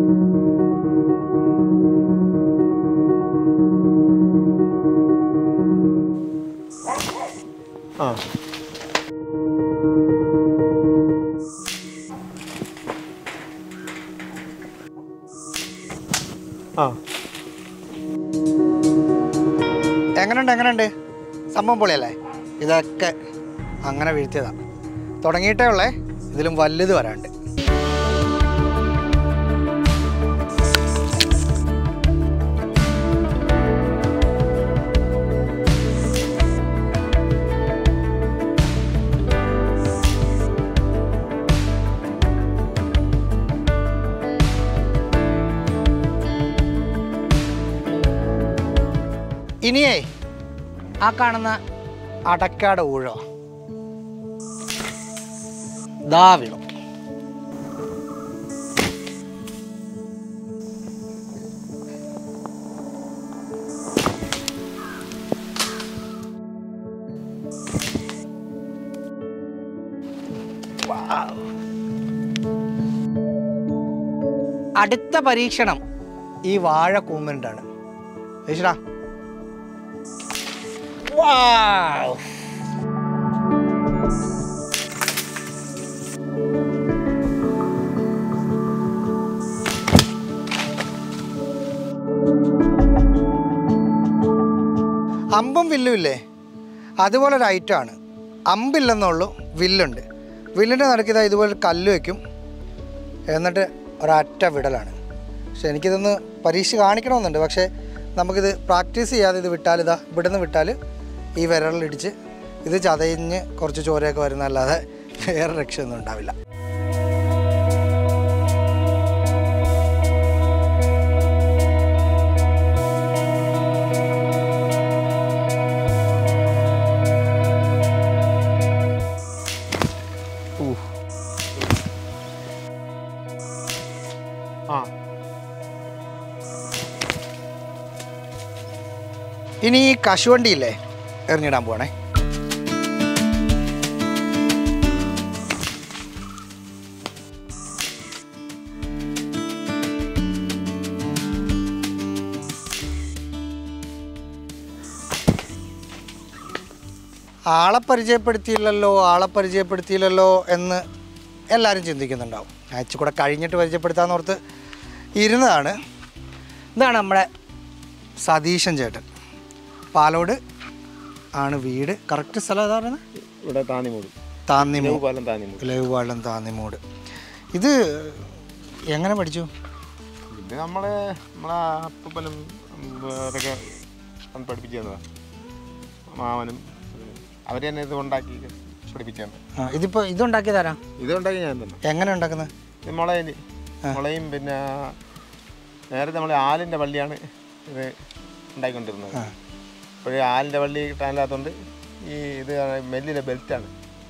ആ ആ എങ്ങനെയുണ്ട് എങ്ങനെയുണ്ട് സംഭവം പൊളിയല്ലേ ഇതൊക്കെ അങ്ങനെ വീഴ്ത്തിയതാ തുടങ്ങിയിട്ടേ ഉള്ളേ ഇതിലും വലുത് വരാണ്ട് ഇനിയേ ആ കാണുന്ന അടക്കാട് ഊഴോ ദാ വീണു അടുത്ത പരീക്ഷണം ഈ വാഴ കൂമ്പൻ്റാണ് ചേച്ചിടാ Wow! അമ്പും വില്ലും ഇല്ലേ അതുപോലെ ഒരു ഐറ്റമാണ് അമ്പില്ലെന്നുള്ളൂ വില്ലുണ്ട് വില്ലിൻ്റെ നടുക്കിതാ ഇതുപോലെ ഒരു കല്ല് വയ്ക്കും എന്നിട്ട് ഒരറ്റ വിടലാണ് പക്ഷെ എനിക്കിതൊന്ന് പരീക്ഷ കാണിക്കണമെന്നുണ്ട് പക്ഷേ നമുക്കിത് പ്രാക്ടീസ് ചെയ്യാതെ ഇത് വിട്ടാൽ ഇതാ ഇവിടുന്ന് വിട്ടാൽ ഈ വിരലിടിച്ച് ഇത് ചതയിഞ്ഞ് കുറച്ച് ചോരയൊക്കെ വരുന്നതല്ലാതെ വേറെ രക്ഷയൊന്നും ഉണ്ടാവില്ല ആ ഇനി ഈ കശുവണ്ടിയില്ലേ എറിഞ്ഞിടാൻ പോണേ ആളെ പരിചയപ്പെടുത്തിയില്ലല്ലോ ആളെ പരിചയപ്പെടുത്തിയില്ലല്ലോ എന്ന് എല്ലാവരും ചിന്തിക്കുന്നുണ്ടാവും അയച്ചു കൂടെ കഴിഞ്ഞിട്ട് പരിചയപ്പെടുത്താമെന്ന് ഓർത്ത് ഇരുന്നതാണ് ഇതാണ് നമ്മുടെ സതീശൻ ചേട്ടൻ പാലോട് ആണ് വീട് കറക്റ്റ് സ്ഥലം ഏതാ പറയുന്നത് ഇവിടെ താന്നിമൂട് താന്നിമൂട് പാലം താന്നിമൂട് ലഘുപാലം താന്നിമൂട് ഇത് എങ്ങനെ പഠിച്ചു ഇത് നമ്മളെ നമ്മളെ അപ്പനും അതൊക്കെ പഠിപ്പിച്ചു തന്നതാ മാമനും അവർ തന്നെ ഇത് ഉണ്ടാക്കി പഠിപ്പിച്ചു തന്നെ ആ ഇതിപ്പോൾ ഇതുണ്ടാക്കി തരാം ഇത് ഉണ്ടാക്കി ഞാൻ തന്നെ എങ്ങനെ ഉണ്ടാക്കുന്നത് ഇത് മുളയിൽ മുളയും പിന്നെ നേരത്തെ നമ്മൾ ആലിൻ്റെ വള്ളിയാണ് ഇത് ഉണ്ടാക്കിക്കൊണ്ടിരുന്നത് അപ്പോൾ ആലിൻ്റെ വള്ളി കിട്ടാനില്ലാത്തതുകൊണ്ട് ഈ ഇത് മെല്ലിലെ ബെൽറ്റാണ്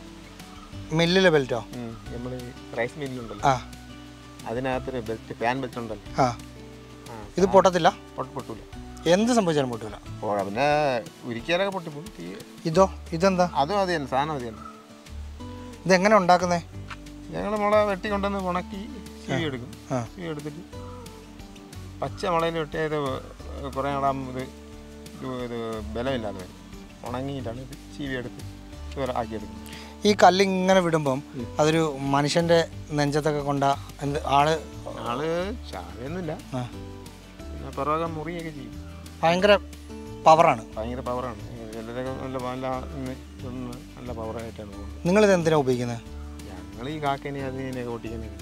മില്ലിലെ ബെൽറ്റോ നമ്മൾ റൈസ് മില്ലുണ്ടല്ലോ ആ അതിനകത്തൊരു ബെൽറ്റ് ഫാൻ ബെൽറ്റ് ഉണ്ടല്ലോ ആ ആ ഇത് പൊട്ടത്തില്ല പൊട്ട് പൊട്ടൂല എന്ത് സംഭവിച്ചാലും പൊട്ടില്ല ഓ പിന്നെ ഉരുക്കിയാലൊക്കെ പൊട്ടിപ്പോകും തീ ഇതോ ഇതെന്താ അതും അത് തന്നെ സാധനം അത് തന്നെ ഇതെങ്ങനെ ഉണ്ടാക്കുന്നേ ഞങ്ങൾ മുള വെട്ടി കൊണ്ടുവന്ന് ഉണക്കി ചീവി എടുക്കും ആ. ചീവി എടുത്തിട്ട് പച്ച മുളയിൽ വെട്ടിയത് കുറേ നാളാം ഇത് ഇത് ഇത് ബലമില്ലാതെ വരും ഉണങ്ങിയിട്ടാണ് ഇത് ചീവി എടുത്ത് ഇതുപോലെ ആക്കിയെടുക്കുന്നത് ഈ കല്ല് ഇങ്ങനെ വിടുമ്പം അതൊരു മനുഷ്യൻ്റെ നെഞ്ചത്തൊക്കെ കൊണ്ട എന്ത് ആള് ആള് ചാവയൊന്നുമില്ല ആ, പിന്നെ പിറകെ മുറിയൊക്കെ ചെയ്യും ഭയങ്കര പവറാണ് ഭയങ്കര പവറാണ് ചിലരൊക്കെ നല്ല നല്ല ഇന്ന് ഇതൊന്ന് നല്ല പവറായിട്ടാണ് പോകുന്നത് നിങ്ങളിത് എന്തിനാണ് ഉപയോഗിക്കുന്നത് ഞങ്ങൾ ഈ കാക്കേനെ അതിനെയൊക്കെ ഓട്ടിക്കുന്നത്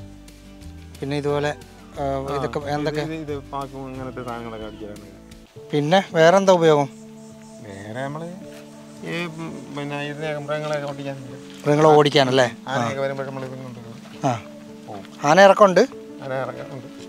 പിന്നെ ഇതുപോലെ ആ, ഇതൊക്കെ എന്തൊക്കെ ഇത് ഇത് പാക്കും അങ്ങനത്തെ സാധനങ്ങളൊക്കെ അടിക്കലാണ് പിന്നെ വേറെന്താ ഉപയോഗം വേറെ നമ്മൾ ഈ ഉം, പിന്നെ ഇതിനെയൊക്കെ മൃഗങ്ങളെയൊക്കെ ഓട്ടിക്കാനുണ്ട് മൃഗങ്ങളെ ഓടിക്കാനല്ലേ ആനയൊക്കെ വരുമ്പോൾ നമ്മൾ ഇതും കൊണ്ടുപോകും ആ പോവും ആന ഇറക്കമുണ്ട് ആന ഇറക്കാറുണ്ട്